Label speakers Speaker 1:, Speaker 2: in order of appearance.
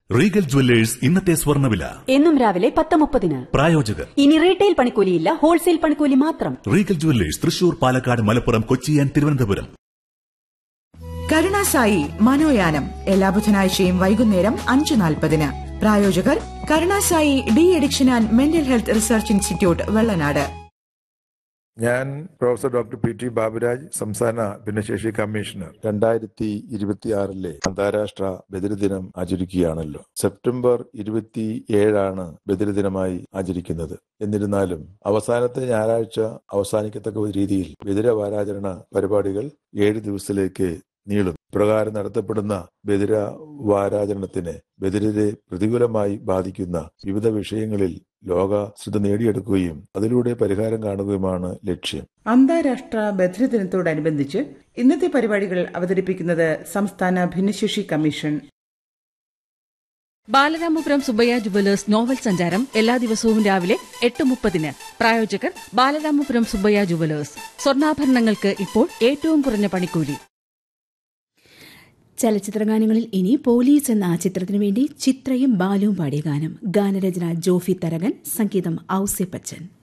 Speaker 1: Regal jewellers ഇന്നത്തെ സ്വർണ്ണവില
Speaker 2: എന്നും രാവിലെ പത്ത് മുപ്പതിന്
Speaker 1: പ്രായോജകർ
Speaker 2: ഇനി റീറ്റെയിൽ പണിക്കൂലിയില്ല ഹോൾസെയിൽ പണിക്കൂലി മാത്രം
Speaker 1: regal jewellers Thrissur Palakkad Malappuram Kochi and Thiruvananthapuram
Speaker 3: Karunasai മനോയാനം എല്ലാ ബുധനാഴ്ചയും വൈകുന്നേരം അഞ്ചു നാൽപ്പതിന് പ്രായോജകർ Karunasai de addiction and mental health research institute Vellanad
Speaker 4: ഞാൻ professor doctor P T Baburaj സംസ്ഥാന ഭിന്നശേഷി കമ്മീഷണർ രണ്ടായിരത്തി ഇരുപത്തിയാറിലെ അന്താരാഷ്ട്ര ബദിരദിനം ആചരിക്കുകയാണല്ലോ സെപ്റ്റംബർ ഇരുപത്തി ഏഴാണ് ബദിരദിനമായി ആചരിക്കുന്നത് എന്നിരുന്നാലും അവസാനത്തെ ഞായറാഴ്ച അവസാനിക്കത്തക്ക രീതിയിൽ ബദിര വാരാചരണ പരിപാടികൾ ഏഴ് ദിവസത്തിലേക്ക് നീളും പ്രകാരം നടത്തപ്പെടുന്ന ബദിര വാരാചരണത്തിന് ബദിരരെ പ്രതികൂലമായി ബാധിക്കുന്ന വിവിധ വിഷയങ്ങളിൽ ലോക ശ്രദ്ധ നേടിയെടുക്കുകയും അതിലൂടെ പരിഹാരം കാണുകയുമാണ് ലക്ഷ്യം
Speaker 3: അന്താരാഷ്ട്ര ബദ്രദിനത്തോടനുബന്ധിച്ച് ഇന്നത്തെ പരിപാടികൾ അവതരിപ്പിക്കുന്നത് സംസ്ഥാന ഭിന്നശേഷി commission
Speaker 5: Balaramapuram Subbaiah jewellers novel സഞ്ചാരം എല്ലാ ദിവസവും രാവിലെ എട്ട് മുപ്പതിന് പ്രായോജകർ ബാലരാമപുരം സുബയ്യ ജുവലേഴ്സ് സ്വർണ്ണാഭരണങ്ങൾക്ക് ഇപ്പോൾ ഏറ്റവും കുറഞ്ഞ പണിക്കൂലി
Speaker 6: ചലച്ചിത്രഗാനങ്ങളിൽ ഇനി പോലീസ് എന്ന ചിത്രത്തിനു വേണ്ടി ചിത്രയും ബാലുവും പാടിയ ഗാനം ഗാനരചന ജോഫി തരകൻ സംഗീതം ഔസെ പച്ചൻ